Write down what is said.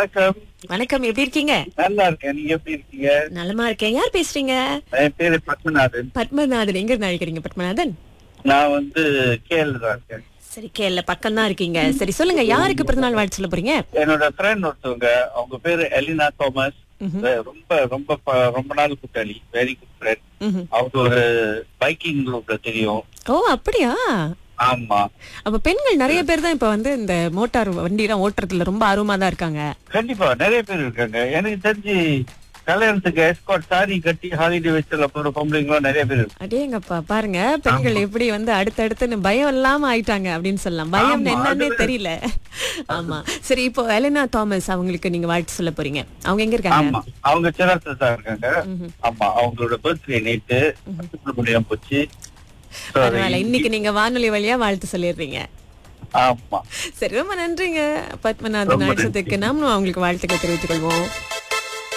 வணக்கம் வணக்கம் எப்படி இருக்கீங்க நல்லா இருக்கேன் நீங்க எப்படி இருக்கீங்க நலமா இருக்கேன் யார் பேசுறீங்க என் பேரு பத்மநாதன் பத்மநாதன் எங்க இருந்து அழைக்கிறீங்க பத்மநாதன் நான் வந்து கேள் தான் இருக்கேன் சரி கேள்ல பக்கம் தான் இருக்கீங்க சரி சொல்லுங்க யாருக்கு பிறந்தநாள் வாழ்த்து சொல்ல போறீங்க என்னோட ஃப்ரெண்ட் ஒருத்தவங்க அவங்க பேரு எலினா தாமஸ் ம்ஹும். ரொம்ப ரொம்ப ப- ரொம்ப நாள் கூட்டாளி வெரி குட் ஃப்ரெண்ட் ம்ஹும். அவங்க ஒரு பைக்கிங் குரூப்ல தெரியும் ஓ அப்படியா ஆமா அப்ப பெண்கள் நிறைய பேர் தான் இப்ப வந்து இந்த மோட்டார் வண்டி எல்லாம் ஓட்டுறதுல ரொம்ப ஆர்வமா தான் இருக்காங்க கண்டிப்பா நிறைய பேர் இருக்காங்க எனக்கு தெரிஞ்சு கல்யாணத்துக்கு எஸ்காட் சாரி கட்டி ஹாலிடே வச்சுல போற பொம்பளைங்களும் நிறைய பேர் இருக்காங்க அடேங்கப்பா பாருங்க பெண்கள் எப்படி வந்து அடுத்தடுத்துன்னு பயம் இல்லாம ஆயிட்டாங்க அப்படின்னு சொல்லலாம் பயம் ஆமா, என்னன்னே அதுதான். தெரியல ஆமா சரி இப்போ எலனா தாமஸ் அவங்களுக்கு நீங்க வாழ்த்து சொல்ல போறீங்க அவங்க எங்க இருக்காங்க ஆமா அவங்க சிறப்பு தான் இருக்காங்க ஆமா அவங்களோட பர்த்டே நேத்து முடியாம போச்சு So, பரவாயில்ல இன்னைக்கு நீங்க வானொலி வழியா வாழ்த்து சொல்லிடுறீங்க ஆமா சரி ரொம்ப நன்றிங்க பத்மநாதன் ரொம்ப நன்றி. அழைச்சதுக்கு நாமளும் அவங்களுக்கு வாழ்த்துக்கள் தெரிவித்துக் கொள்வோம்